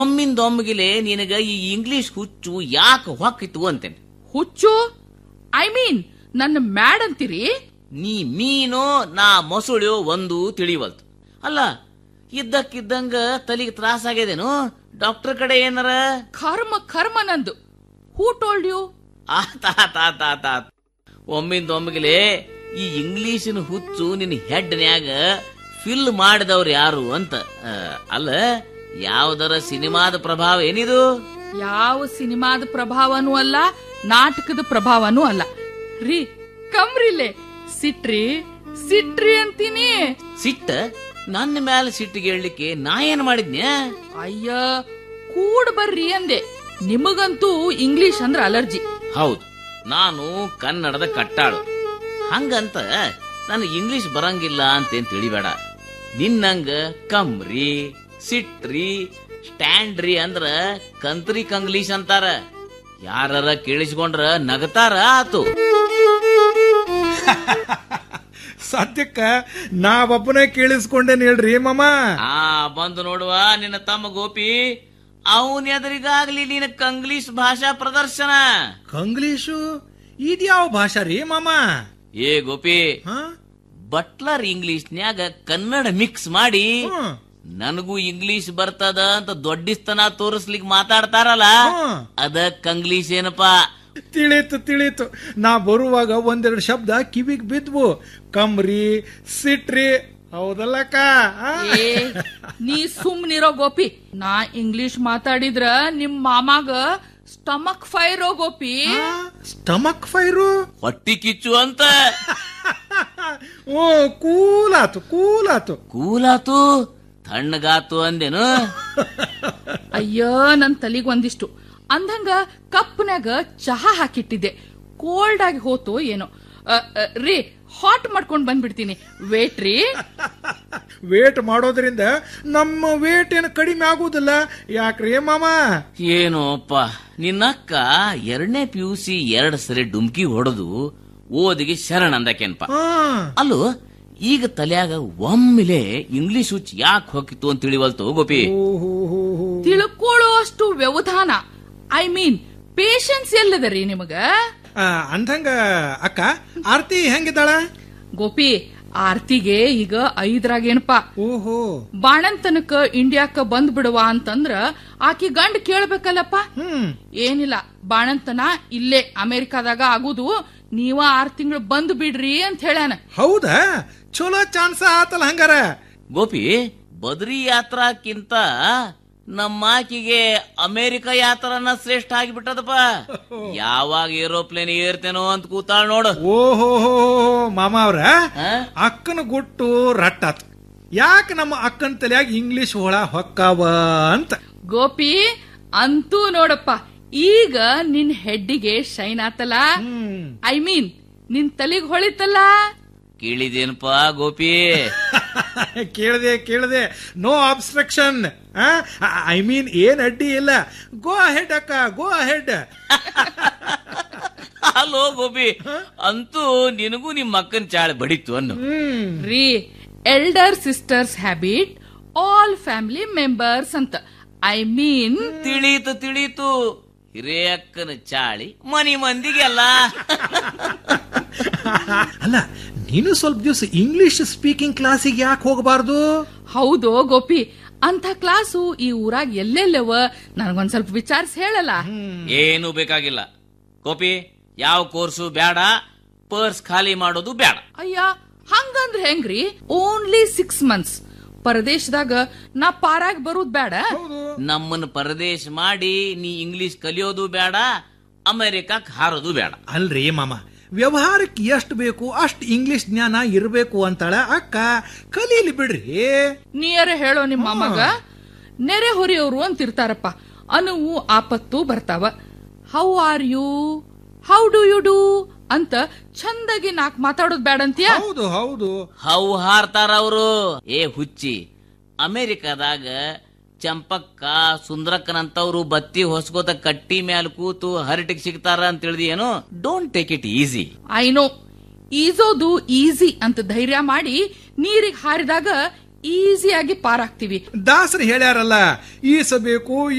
ಒಮ್ಮಿಂದೊಮ್ಮಿಗಿಲೆ ನಿನಗ ಈ ಇಂಗ್ಲಿಷ್ ಹುಚ್ಚು ಯಾಕೆ ಹೊಕ್ಕಿತು ಅಂತೇನೆ ಹುಚ್ಚು ಐ ಮೀನ್ ನನ್ನ ಮ್ಯಾಡ್ ಅಂತೀರಿ ನೀ ಮೀನು ನಾ ಮೊಸುಳು ಒಂದು ತಿಳಿವಲ್ತು ಅಲ್ಲ ಇದ್ದಕ್ಕಿದ್ದಂಗ ತಲೆಗೆ ತ್ರಾಸ ಆಗ್ಯದೇನು ಡಾಕ್ಟರ್ ಕಡೆ ಏನಾರ ಕರ್ಮ ಕರ್ಮ ನಂದು ಹೂ ಟೋಲ್ಡ್ ಯು ಆತ ಆತ ಆತ ಆತ ಆತ. ಒಮ್ಮಿಂದೊಮ್ಮಿಗಿಲೆ ಈ ಇಂಗ್ಲಿಶಿನ ಹುಚ್ಚು ನಿನ್ನ ಹೆಡ್ನ್ಯಾಗ ಫಿಲ್ ಮಾಡಿದವ್ರು ಯಾರು ಅಂತ ಆ, ಅಲ್ಲ ಯಾವ್ದರ ಸಿನಿಮಾದ ಪ್ರಭಾವ ಏನಿದು ಯಾವ ಸಿನಿಮಾದ ಪ್ರಭಾವನೂ ಅಲ್ಲ ನಾಟಕದ ಪ್ರಭಾವನೂ ಅಲ್ಲ ರೀ ಕಮ್ರಿಲೆ ಸಿಟ್ರಿ ಸಿಟ್ರಿ ಅಂತೀನಿ ಸಿಟ್ಟ ನನ್ನ ಮ್ಯಾಲ ಸಿಟ್ಟಿಗೆ ಹೇಳಲಿಕ್ಕೆ ನಾ ಏನ್ ಮಾಡಿದ್ನ್ಯಾ ಅಯ್ಯ ಕೂಡ್ ಬರ್ರಿ ಅಂದೆ ನಿಮಗಂತೂ ಇಂಗ್ಲಿಷ್ ಅಂದ್ರ ಅಲರ್ಜಿ ಹೌದು ನಾನು ಕನ್ನಡದ ಕಟ್ಟಾಳು ಹಂಗಂತ ನಾನು ಇಂಗ್ಲಿಷ್ ಬರಂಗಿಲ್ಲ ಅಂತೇನ್ ತಿಳಿಬೇಡ ನಿನ್ನಂಗ ಕಮ್ರಿ ಸಿಟ್ರಿ ಸ್ಟ್ಯಾಂಡ್ರಿ ಅಂದ್ರ ಕಂತ್ರಿ ಕಂಗ್ಲೀಷ್ ಅಂತಾರ ಯಾರರ ಕೇಳಿಸ್ಕೊಂಡ್ರ ನಗತಾರ ಆತು ಸದ್ಯಕ್ಕ ನಾವೊಬ್ಬನೇ ಕೇಳಿಸ್ಕೊಂಡೇನ್ ಹೇಳ್ರಿ ಮಾಮ ಆ ಬಂದು ನೋಡುವ ನಿನ್ನ ತಮ್ಮ ಗೋಪಿ ಅವನ್ ಎದುರಿಗಾಗ್ಲಿ ನಿನ್ನ ಕಂಗ್ಲೀಷ್ ಭಾಷಾ ಪ್ರದರ್ಶನ ಕಂಗ್ಲೀಷು ಇದ್ಯಾವ ಭಾಷಾ ರೀ ಮಾಮ ಏ ಗೋಪಿ ಹಾ? ಬಟ್ಲರ್ ಇಂಗ್ಲಿಷ್ನ್ಯಾಗ ಕನ್ನಡ ಮಿಕ್ಸ್ ಮಾಡಿ ಹ್ಮ್. ನನಗೂ ಇಂಗ್ಲಿಷ್ ಬರ್ತದ ಅಂತ ದೊಡ್ಡಿಸ್ತನ ತೋರಿಸ್ಲಿಕ್ ಮಾತಾಡ್ತಾರಲ್ಲ ಹ್ಮ್. ಅದ ಕಂಗ್ಲೀಷ್ ಏನಪ್ಪಾ ತಿಳಿತು ತಿಳಿತು ನಾ ಬರುವಾಗ ಒಂದೆರಡು ಶಬ್ದ ಕಿವಿಗ್ ಬಿದ್ವು ಕಮ್ರಿ ಸಿಟ್ರಿ ಹೌದಲ್ಲಕ್ಕ ಆ? ಏ ನೀ ಸುಮ್ನಿರೋ ಗೋಪಿ ನಾ ಇಂಗ್ಲಿಷ್ ಮಾತಾಡಿದ್ರ ನಿಮ್ ಮಾಮಾಗ ಸ್ಟಮಕ್ ಫೈರೋ ಗೋಪಿ ಆ? ಸ್ಟಮಕ್ ಫೈರು ಹೊಟ್ಟಿ ಕಿಚ್ಚು ಅಂತ ಓ ಕೂಲಾತು ಕೂಲಾತು ಕೂಲಾತು ತಣ್ಣಗಾತು ಅಂದೇನು ಅಯ್ಯೋ ನನ್ ತಲಿಗ್ ಒಂದಿಷ್ಟು ಅಂದಂಗ ಕಪ್ನ್ಯಾಗ ಚಹಾ ಹಾಕಿಟ್ಟಿದ್ದೆ ಕೋಲ್ಡ್ ಆಗಿ ಹೋತೋ ಏನೋ ಅ, ಅ, ರೀ ಹಾಟ್ ಮಾಡ್ಕೊಂಡ್ ಬಂದ್ಬಿಡ್ತೀನಿ ವೇಟ್ ರೀ ವೇಟ್ ಮಾಡೋದ್ರಿಂದ ನಮ್ಮ ವೇಟ್ ಏನು ಕಡಿಮೆ ಆಗುದಿಲ್ಲ ಯಾಕ್ರಿ ಮಾಮ ಏನೋಪ್ಪ ನಿನ್ನಕ್ಕ ಎರಡನೇ ಪಿ ಯು ಸಿ ಎರಡ್ ಸರಿ ಡುಮ್ಕಿ ಹೊಡೆದು ಓದಿಗೆ ಶರಣ ಅಂದಕೇನ್ಪ ಹಾ ಅಲ್ಲೋ ಈಗ ತಲ್ಯಾಗ ಒಮ್ಮಿಲೆ ಇಂಗ್ಲಿಷ್ ಹುಚ್ಚ ಯಾಕೆ ಹೋಗಿತ್ತು ಅಂತ ತಿಳಿವಲ್ತು ಗೋಪಿ ಓಹೋಹೋಹೋ. ತಿಳ್ಕೊಳ್ಳೋ ಅಷ್ಟು ವ್ಯವಧಾನ ಐ ಮೀನ್ ಪೇಶನ್ಸ್ ಎಲ್ಲದರಿ ನಿಮಗ ಆ, ಅಂದಂಗ ಅಕ್ಕ ಆರ್ತಿ ಹೆಂಗಿದ್ದಾಳ ಗೋಪಿ ಆರ್ತಿಗೆ ಈಗ ಐದ್ರಾಗೇನಪ್ಪ ಓಹೋ ಬಾಣಂತನಕ ಇಂಡಿಯಾಕ ಬಂದ್ ಬಿಡುವ ಅಂತಂದ್ರ ಆಕಿ ಗಂಡ ಕೇಳ್ಬೇಕಲ್ಲಪ್ಪ ಹ್ಮ್ ಏನಿಲ್ಲ ಬಾಣಂತನ ಇಲ್ಲೇ ಅಮೆರಿಕಾದಾಗ ಆಗುದು ನೀವ ಆರ್ ತಿಂಗಳು ಬಂದ್ ಬಿಡ್ರಿ ಅಂತ ಹೇಳ್ಯಾನ ಹೌದಾ ಚಲೋ ಚಾನ್ಸ್ ಆತಲ್ಲ ಹಂಗಾರ ಗೋಪಿ ಬದ್ರಿ ಯಾತ್ರಾಕ್ಕಿಂತ ನಮ್ಮ ಆಕಿಗೆ ಅಮೆರಿಕ ಯಾತ್ರನ ಶ್ರೇಷ್ಠ ಆಗಿಬಿಟ್ಟದಪ್ಪ ಯಾವಾಗ ಏರೋಪ್ಲೇನ್ ಏರ್ತೇನೋ ಅಂತ ಕೂತಾಳ ನೋಡು ಓಹೋ ಮಾಮ ಅವ್ರ ಆ? ಅಕ್ಕನ ಗುಟ್ಟು ರಟ್ಟಾತ್ ಯಾಕೆ ನಮ್ಮ ಅಕ್ಕನ ತಲೆಯಾಗ ಇಂಗ್ಲಿಷ್ ಹೊಳ ಹೊಕ್ಕಾವ ಅಂತ ಗೋಪಿ ಅಂತೂ ನೋಡಪ್ಪ ಈಗ ನಿನ್ ಹೆಡ್ಡಿಗೆ ಶೈನ್ ಆತಲ್ಲ ಹ್ಮ್ ಐ ಮೀನ್ ನಿನ್ ತಲಿಗ್ ಹೊಳಿತಲ್ಲ ಕೇಳಿದೇನಪ್ಪ ಗೋಪಿ ಕೇಳದೆ ಕೇಳದೆ ನೋ ಅಬ್ಸ್ಟ್ರಕ್ಷನ್ ಐ ಮೀನ್ ಏನ್ ಅಡ್ಡಿ ಇಲ್ಲ ಗೋ ಅಹೆಡ್ ಅಕ್ಕ ಗೋ ಅಹೆಡ್ ಹಲೋ ಗೋಪಿ ಅಂತೂ ನಿನಗೂ ನಿಮ್ಮ ಅಕ್ಕನ ಚಾಳ ಬಡಿತು ಅನ್ನು ಹ್ಮ್ ರೀ elder sisters habit all family members ಅಂತ ಐ ಮೀನ್ ತಿಳಿತು ತಿಳಿತು ಹಿರಿಯಕ್ಕನ ಚಾಳಿ ಮನಿ ಮಂದಿಗೆಲ್ಲ ಅಲ್ಲ ನೀನು ಸ್ವಲ್ಪ ದಿವಸ ಇಂಗ್ಲಿಷ್ ಸ್ಪೀಕಿಂಗ್ ಕ್ಲಾಸಿಗೆ ಯಾಕೆ ಹೋಗಬಾರ್ದು ಹೌದು ಗೋಪಿ ಅಂತ ಕ್ಲಾಸು ಈ ಊರಾಗ ಎಲ್ಲೆಲ್ಲವ ನನಗೊಂದ್ ಸ್ವಲ್ಪ ವಿಚಾರಿಸಿ ಹೇಳಲ್ಲ ಏನು ಬೇಕಾಗಿಲ್ಲ ಗೋಪಿ ಯಾವ ಕೋರ್ಸು ಬೇಡ ಪರ್ಸ್ ಖಾಲಿ ಮಾಡೋದು ಬೇಡ ಅಯ್ಯ ಹಂಗಂದ್ರ ಹೆಂಗ್ರಿ ಓನ್ಲಿ ಸಿಕ್ಸ್ ಮಂತ್ಸ್ ಪರದೇಶದಾಗ ನಾ ಪಾರಾಗ್ ಬರುದ್ ಬೇಡ ನಮ್ಮನ್ನ ಪರದೇಶ ಮಾಡಿ ನೀ ಇಂಗ್ಲಿಷ್ ಕಲಿಯೋದು ಬೇಡ ಅಮೆರಿಕಕ್ ಹಾರೋದು ಬೇಡ ಅಲ್ರಿ ಮಾಮ ವ್ಯವಹಾರಕ್ಕೆ ಎಷ್ಟು ಬೇಕು ಅಷ್ಟು ಇಂಗ್ಲಿಷ್ ಜ್ಞಾನ ಇರಬೇಕು ಅಂತಾಳ ಅಕ್ಕ ಕಲೀಲಿ ಬಿಡ್ರಿ ನೀಯರ ಹೇಳೋ ನಿಮ್ಮ ಮಗ ನೆರೆ ಹೊರೆಯವರು ಅಂತಿರ್ತಾರಪ್ಪ ಅನುವು ಆಪತ್ತು ಬರ್ತಾವ how are you how do you do ಅಂತ ಚಂದಾಗಿ ನಾಕ್ ಮಾತಾಡೋದ್ ಬೇಡಂತೀಯ ಹೌದು ಹೌದು ಹೌ ಹಾರ್ತಾರ ಅವರು ಏ ಹುಚ್ಚಿ ಅಮೆರಿಕದಾಗ ಚಂಪಕ್ಕ ಸುಂದ್ರಕ್ಕನಂತವ್ರು ಬತ್ತಿ ಹೊಸ್ಕೋತ ಕಟ್ಟಿ ಮ್ಯಾಲ ಕೂತು ಹರಟಿಗೆ ಸಿಗ್ತಾರ ಅಂತ ತಿಳಿದಿ ಏನು don't take it easy I know ಈಜೋದು ಈಸಿ ಅಂತ ಧೈರ್ಯ ಮಾಡಿ ನೀರಿಗೆ ಹಾರಿದಾಗ ಈಸಿಯಾಗಿ ಪಾರಾಗ್ತೀವಿ ದಾಸರು ಹೇಳ್ಯಾರಲ್ಲ ಈಸಬೇಕು